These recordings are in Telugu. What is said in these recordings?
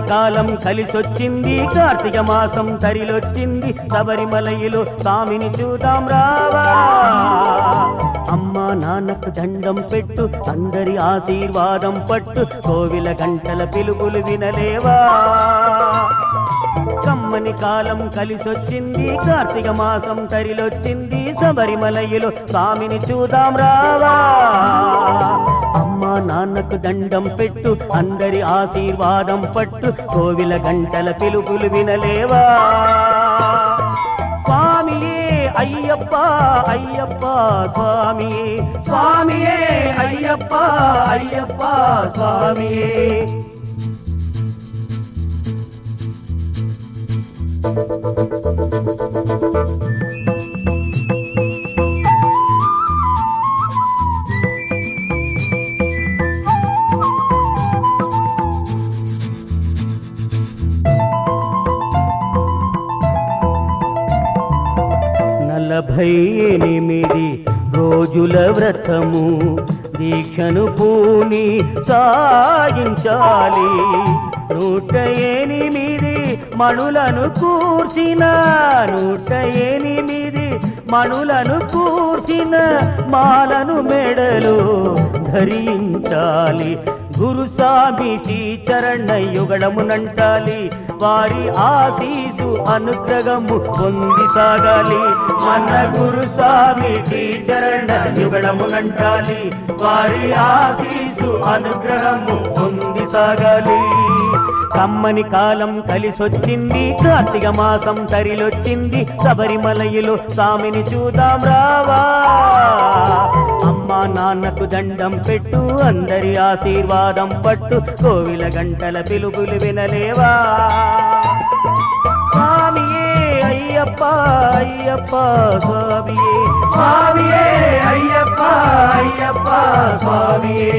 కాలం కలిసొచ్చింది కార్తీక మాసం తరిలొచ్చింది శబరిమలయిలో స్వామిని చూద్దాం రావా అమ్మా నాన్నకు దండం పెట్టు అందరి ఆశీర్వాదం పట్టు కోవిల గంటల పిలుపులు వినలేవా కమ్మని కాలం కలిసొచ్చింది కార్తీక మాసం తరిలొచ్చింది శబరిమలయిలో స్వామిని చూద్దాం రావా అమ్మా నాన్నకు దండం పెట్టు అందరి ఆశీర్వాదం పట్టు కోవిల గంటల పిలుపులు వినలేవా స్వామియే అయ్యప్ప అయ్యప్ప స్వామియే స్వామియే అయ్యప్ప అయ్యప్ప స్వామియే నలభై ఎనిమిది రోజుల వ్రతము దీక్షను పూని సాగించాలి నూట ఎనిమిది మణులను కూర్చిన నూట ఎనిమిది మణులను కూర్చిన మాలను మెడలు ధరించాలి గురుస్వామి శ్రీచరణ యుగడమునంటాలి వారి ఆశీసు అనుగ్రహము పొంది సాగాలి మన గురుస్వామి శ్రీచరణ యుగడమునంటాలి వారి ఆశీసు అనుగ్రహము పొంది సాగాలి కమ్మని కాలం కలిసొచ్చింది కార్తీక మాసం తరిలొచ్చింది శబరిమలయిలో స్వామిని చూద్దాం రావా అమ్మా నాన్నకు దండం పెట్టు అందరి ఆశీర్వాదం పట్టు కోవిల గంటల పిలుపులు వినలేవా స్వామియే అయ్యప్ప అయ్యప్ప స్వామియే స్వామియే అయ్యప్ప అయ్యప్ప స్వామియే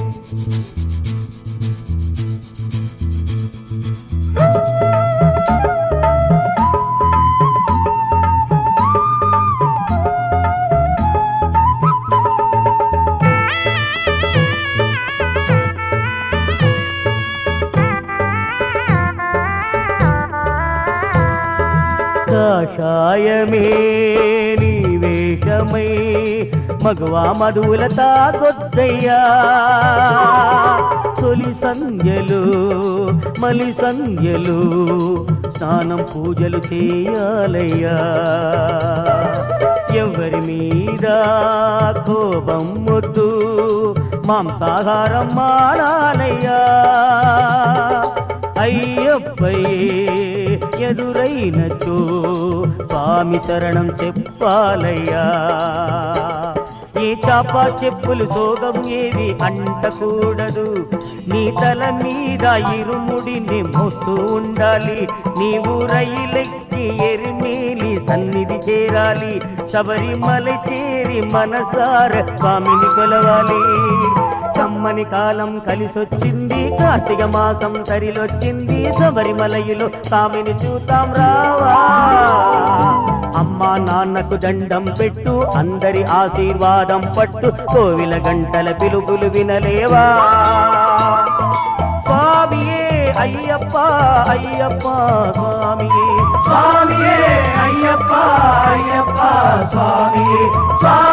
కాషాయమే నీ వేషమై మగవా మధువుల తాగొద్దయ్యా తొలి సంధ్యలు మలి సంధ్యలు స్నానం పూజలు చేయాలయ్యా ఎవరి మీద కోపం వద్దు మాంసాహారం మానాలయ్యా అయ్యప్పయే ఎదురైనచో స్వామి శరణం చెప్పాలయ్యా ఈ చాప చెప్పులు సోగం ఏవి అంటకూడదు నీ తల మీద ఇరుముడిని మోస్తూ ఉండాలి నీవు రైలెక్కి ఎరిమేలి సన్నిధి చేరాలి శబరిమల చేరి మనసార స్వామిని కొలవాలి కమ్మని కాలం కలిసొచ్చింది కార్తీక మాసం తరిలొచ్చింది శబరిమలయులో స్వామిని చూద్దాం రావా అమ్మా నాన్నకు దండం పెట్టు అందరి ఆశీర్వాదం పట్టు కోవిల గంటల పిలుపులు వినలేవా స్వామియే అయ్యప్ప అయ్యప్ప స్వామియే స్వామియే అయ్యప్ప అయ్యప్ప స్వామియే స్వామి